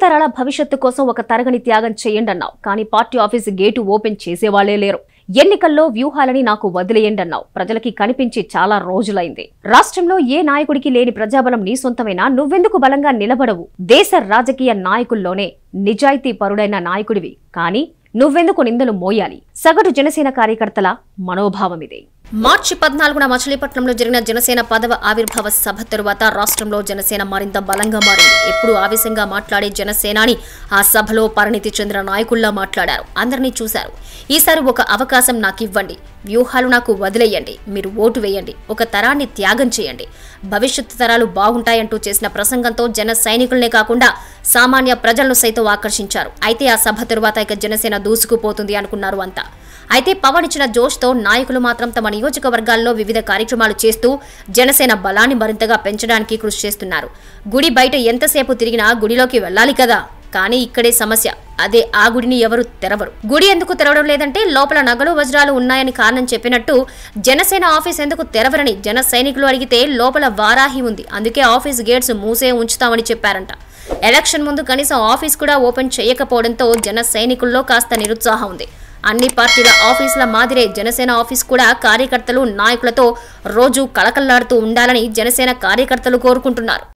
భావితరాల భవిష్యత్తు కోసం ఒక తరగని త్యాగం చేయండి అన్నావు కానీ పార్టీ ఆఫీస్ గేటు ఓపెన్ చేసేవాళ్లే లేరు ఎన్నికల్లో వ్యూహాలని నాకు వదిలేయండి అన్నావు ప్రజలకి కనిపించి చాలా రోజులైంది రాష్ట్రంలో ఏ నాయకుడికి లేని ప్రజాబలం నీ సొంతమైనా నువ్వెందుకు బలంగా నిలబడవు దేశ రాజకీయ నాయకుల్లోనే నిజాయితీ పరుడైన నాయకుడివి కానీ నువ్వెందుకు నిందలు మోయాలి సగటు జనసేన కార్యకర్తల మనోభావం ఇదే మార్చి పద్నాలుగున మచిలీపట్నంలో జరిగిన జనసేన పదవ ఆవిర్భావ సభ తరువాత రాష్ట్రంలో జనసేన మరింత బలంగా మారింది ఎప్పుడు ఆవేశంగా మాట్లాడే జనసేనాని ఆ సభలో పరిణితి చెందిన నాయకుల్లా మాట్లాడారు అందరినీ చూశారు ఈసారి ఒక అవకాశం నాకు ఇవ్వండి వ్యూహాలు నాకు వదిలేయండి మీరు ఓటు వేయండి ఒక తరాన్ని త్యాగం చేయండి భవిష్యత్తు తరాలు బాగుంటాయంటూ చేసిన ప్రసంగంతో జన సైనికులనే కాకుండా సామాన్య ప్రజలను సైతం ఆకర్షించారు అయితే ఆ సభ తరువాత ఇక జనసేన దూసుకుపోతుంది అనుకున్నారు అంతా అయితే పవన్ ఇచ్చిన జోష్తో నాయకులు మాత్రం తమ నియోజకవర్గాల్లో వివిధ కార్యక్రమాలు చేస్తూ జనసేన బలాన్ని మరింతగా పెంచడానికి కృషి చేస్తున్నారు గుడి బయట ఎంతసేపు తిరిగినా గుడిలోకి వెళ్ళాలి కదా కానీ ఇక్కడే సమస్య అదే ఆ గుడిని ఎవరు తెరవరు గుడి ఎందుకు తెరవడం లేదంటే లోపల నగలు వజ్రాలు ఉన్నాయని కారణం చెప్పినట్టు జనసేన ఆఫీస్ ఎందుకు తెరవరని జన సైనికులు అడిగితే లోపల వారాహి ఉంది అందుకే ఆఫీస్ గేట్స్ మూసే ఉంచుతామని చెప్పారంట ఎలక్షన్ ముందు కనీసం ఆఫీస్ కూడా ఓపెన్ చేయకపోవడంతో జన సైనికుల్లో కాస్త నిరుత్సాహం ఉంది అన్ని పార్టీల ఆఫీసుల మాదిరే జనసేన ఆఫీస్ కూడా కార్యకర్తలు నాయకులతో రోజు కళకళ్లాడుతూ ఉండాలని జనసేన కార్యకర్తలు కోరుకుంటున్నారు